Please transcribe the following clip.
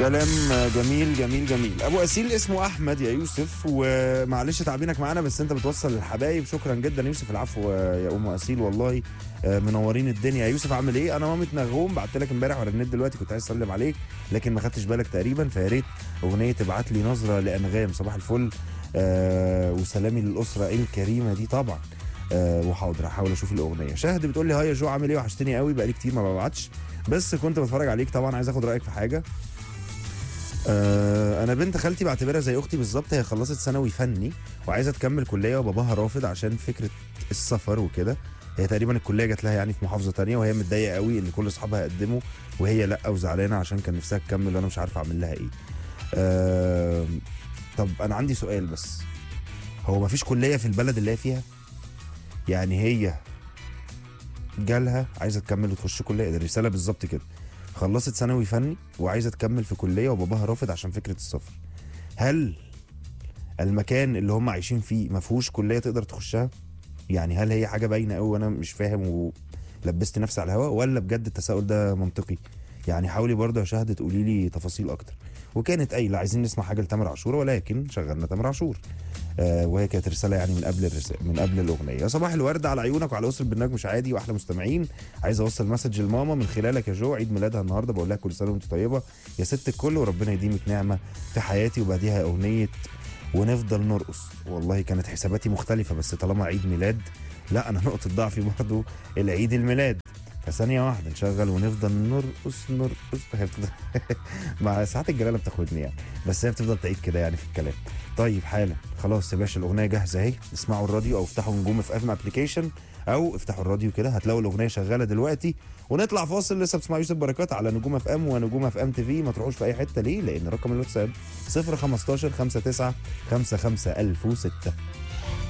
كلام جميل جميل جميل ابو اسيل اسمه احمد يا يوسف ومعلش تعبينك معانا بس انت بتوصل للحبايب شكرا جدا يوسف العفو يا ام اسيل والله منورين الدنيا يا يوسف عامل ايه انا مامة نغوم بعت لك امبارح ورنيت دلوقتي كنت عايز اسلم عليك لكن ما خدتش بالك تقريبا فيا ريت اغنيه تبعت لي نظره لانغام صباح الفل آه وسلامي للاسره الكريمه دي طبعا آه وحاضر هحاول اشوف الاغنيه شهد بتقول لي هاي يا جو عامل ايه وحشتني قوي بقالي كتير ما ببعتش بس كنت بتفرج عليك طبعا عايز اخد رايك في حاجه آه انا بنت خالتي بعتبرها زي اختي بالظبط هي خلصت ثانوي فني وعايزه تكمل كليه وباباها رافض عشان فكره السفر وكده هي تقريبا الكليه جات لها يعني في محافظه تانية وهي متضايقه قوي ان كل اصحابها قدموا وهي لا وزعلانه عشان كان نفسها تكمل وانا مش عارف اعمل لها ايه آه طب انا عندي سؤال بس هو ما فيش كليه في البلد اللي هي فيها يعني هي جالها عايزه تكمل وتخش كليه ده الرساله بالظبط كده خلصت ثانوي فني وعايزه تكمل في كليه وباباها رافض عشان فكره السفر هل المكان اللي هم عايشين فيه ما فيهوش كليه تقدر تخشها يعني هل هي حاجه باينه قوي وانا مش فاهم ولبست نفسي على الهواء ولا بجد التساؤل ده منطقي يعني حاولي برضه يا شهد تقولي لي تفاصيل اكتر وكانت قايله عايزين نسمع حاجه لتامر عاشور ولكن شغلنا تامر عاشور آه وهي كانت رساله يعني من قبل الرسالة من قبل الاغنيه يا صباح الورد على عيونك وعلى اسره برنامج مش عادي واحلى مستمعين عايز اوصل مسج لماما من خلالك يا جو عيد ميلادها النهارده بقول لها كل سنه وانت طيبه يا ست الكل وربنا يديمك نعمه في حياتي وبعديها اغنيه ونفضل نرقص والله كانت حساباتي مختلفه بس طالما عيد ميلاد لا انا نقطه ضعفي برضو العيد الميلاد فثانية واحدة نشغل ونفضل نرقص نرقص هي بتفضل مع ساعات الجلالة بتاخدني يعني بس هي بتفضل تعيد كده يعني في الكلام طيب حالا خلاص يا باشا الأغنية جاهزة أهي اسمعوا الراديو أو افتحوا نجوم في ام ابلكيشن أو افتحوا الراديو كده هتلاقوا الأغنية شغالة دلوقتي ونطلع فاصل لسه بتسمعوا يوسف بركات على نجوم اف ام ونجوم اف ام تي في ما تروحوش في أي حتة ليه؟ لأن رقم الواتساب 015 59 55 1006